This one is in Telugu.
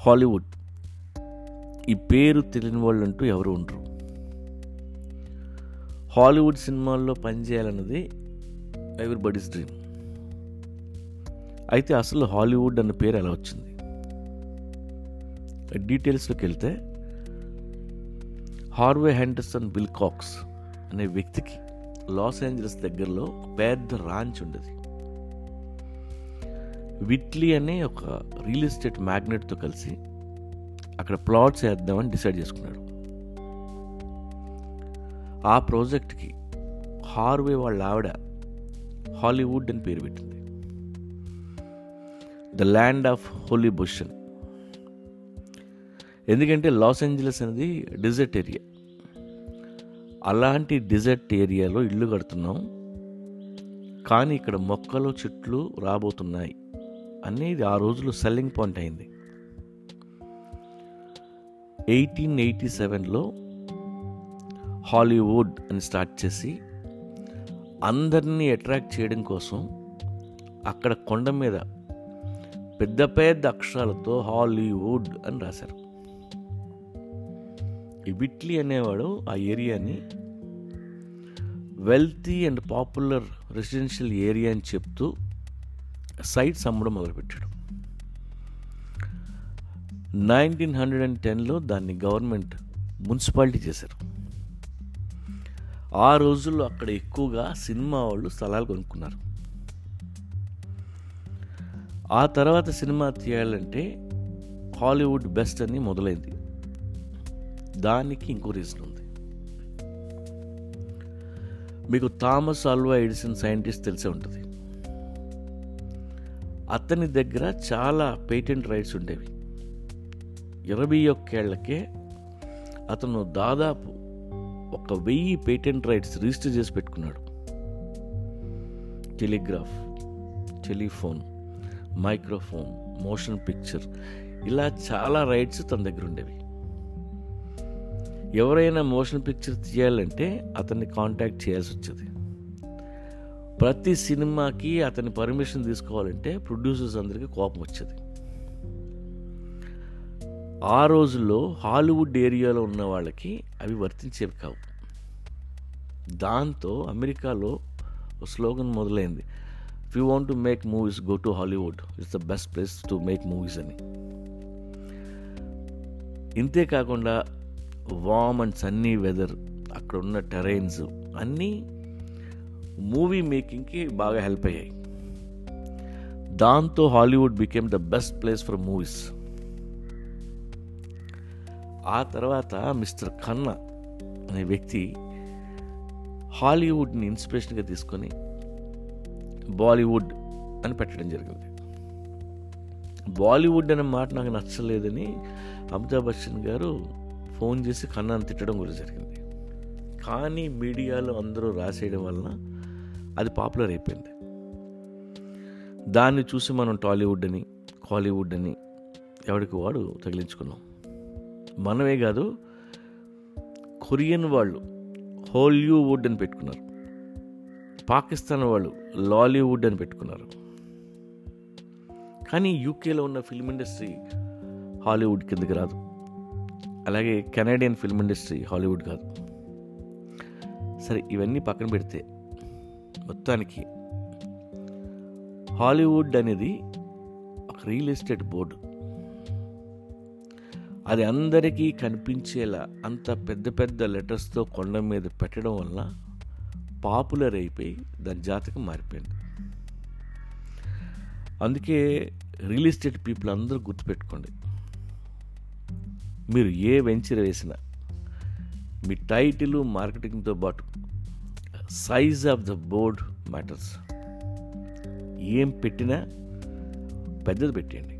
హాలీవుడ్ ఈ పేరు తెలియని వాళ్ళు అంటూ ఎవరు ఉండరు హాలీవుడ్ సినిమాల్లో పనిచేయాలన్నది ఎవ్రీబడీస్ డ్రీమ్ అయితే అసలు హాలీవుడ్ అన్న పేరు ఎలా వచ్చింది డీటెయిల్స్లోకి వెళ్తే హార్వే హెండర్సన్ బిల్కాక్స్ అనే వ్యక్తికి లాస్ ఏంజలస్ దగ్గరలో ఒక పెద్ద రాంచ్ ఉండేది విట్లీ అనే ఒక రియల్ ఎస్టేట్ మ్యాగ్నెట్తో కలిసి అక్కడ ప్లాట్స్ వేద్దామని డిసైడ్ చేసుకున్నాడు ఆ ప్రాజెక్ట్కి హార్వే వాళ్ళ ఆవిడ హాలీవుడ్ అని పేరు పెట్టింది the land of holly bush అని ఎందుకంటే లాస్ ఏంజలస్ అనేది డిజర్ట్ ఏరియా అలాంటి డిజర్ట్ ఏరియాలో ఇల్లు కడుతున్నాం కానీ ఇక్కడ మొక్కలు చెట్లు రాబోతున్నాయి అనేది ఆ రోజులో సెల్లింగ్ పాయింట్ అయింది ఎయిటీన్ ఎయిటీ సెవెన్లో హాలీవుడ్ అని స్టార్ట్ చేసి అందరినీ అట్రాక్ట్ చేయడం కోసం అక్కడ కొండ మీద పెద్ద పెద్ద అక్షరాలతో హాలీవుడ్ అని రాశారు ఈ విట్లీ అనేవాడు ఆ ఏరియాని wealthy and popular residential area అని చెప్తూ సైట్స్ అమ్మడం మొదలుపెట్టాడు నైన్టీన్ హండ్రెడ్ అండ్ టెన్లో దాన్ని గవర్నమెంట్ మున్సిపాలిటీ చేశారు ఆ రోజుల్లో అక్కడ ఎక్కువగా సినిమా వాళ్ళు స్థలాలు కొనుక్కున్నారు ఆ తర్వాత సినిమా తీయాలంటే హాలీవుడ్ బెస్ట్ అని మొదలైంది దానికి ఇంకో రీజన్ ఉంది మీకు థామస్ ఆల్వా ఎడిసన్ సైంటిస్ట్ తెలిసే ఉంటుంది అతని దగ్గర చాలా పేటెంట్ రైట్స్ ఉండేవి ఇరవై ఒక్కేళ్లకే అతను దాదాపు ఒక వెయ్యి పేటెంట్ రైట్స్ రిజిస్టర్ చేసి పెట్టుకున్నాడు telegraph telephone microphone motion picture ఇలా చాలా రైట్స్ తన దగ్గర ఉండేవి ఎవరైనా మోషన్ పిక్చర్ తీయాలంటే అతన్ని కాంటాక్ట్ చేయాల్సి వచ్చేది ప్రతి సినిమాకి అతని పర్మిషన్ తీసుకోవాలంటే ప్రొడ్యూసర్స్ అందరికీ కోపం వచ్చేది ఆ రోజుల్లో హాలీవుడ్ ఏరియాలో ఉన్న వాళ్ళకి అవి వర్తించేవి కావు దాంతో అమెరికాలో ఒక స్లోగన్ మొదలైంది if you want to make movies go to Hollywood it's the best place to make movies అని ఇంతే కాకుండా వామ్ అండ్ సన్నీ వెదర్ అక్కడ ఉన్న టెరైన్స్ అన్నీ మూవీ మేకింగ్కి బాగా హెల్ప్ అయ్యాయి దాంతో Hollywood became the best place for movies ఆ తర్వాత మిస్టర్ ఖన్నా అనే వ్యక్తి హాలీవుడ్ని ఇన్స్పిరేషన్గా తీసుకొని బాలీవుడ్ అని పెట్టడం జరిగింది బాలీవుడ్ అనే మాట నాకు నచ్చలేదని అమితాబ్ బచ్చన్ గారు ఫోన్ చేసి ఖన్నాను తిట్టడం కూడా జరిగింది కానీ మీడియాలో అందరూ రాసేయడం వలన అది పాపులర్ అయిపోయింది దాన్ని చూసి మనం టాలీవుడ్ అని కాలీవుడ్ అని ఎవరికి వాడు తగిలించుకున్నాం మనమే కాదు కొరియన్ వాళ్ళు హోలీవుడ్ అని పెట్టుకున్నారు పాకిస్తాన్ వాళ్ళు లాలీవుడ్ అని పెట్టుకున్నారు కానీ యూకేలో ఉన్న ఫిల్మ్ ఇండస్ట్రీ హాలీవుడ్ కిందకి రాదు అలాగే కెనడియన్ ఫిల్మ్ ఇండస్ట్రీ హాలీవుడ్ కాదు సరే ఇవన్నీ పక్కన పెడితే మొత్తానికి హాలీవుడ్ అనేది ఒక రియల్ ఎస్టేట్ బోర్డు అది అందరికీ కనిపించేలా అంత పెద్ద పెద్ద లెటర్స్తో కొండ మీద పెట్టడం వల్ల పాపులర్ అయిపోయి దాని జాతకం మారిపోయింది అందుకే రియల్ ఎస్టేట్ పీపుల్ అందరూ గుర్తుపెట్టుకోండి మీరు ఏ వెంచర్ వేసినా మీ టైటిల్ మార్కెటింగ్తో పాటు size of the board matters ఏం పెట్టినా పెద్దది పెట్టండి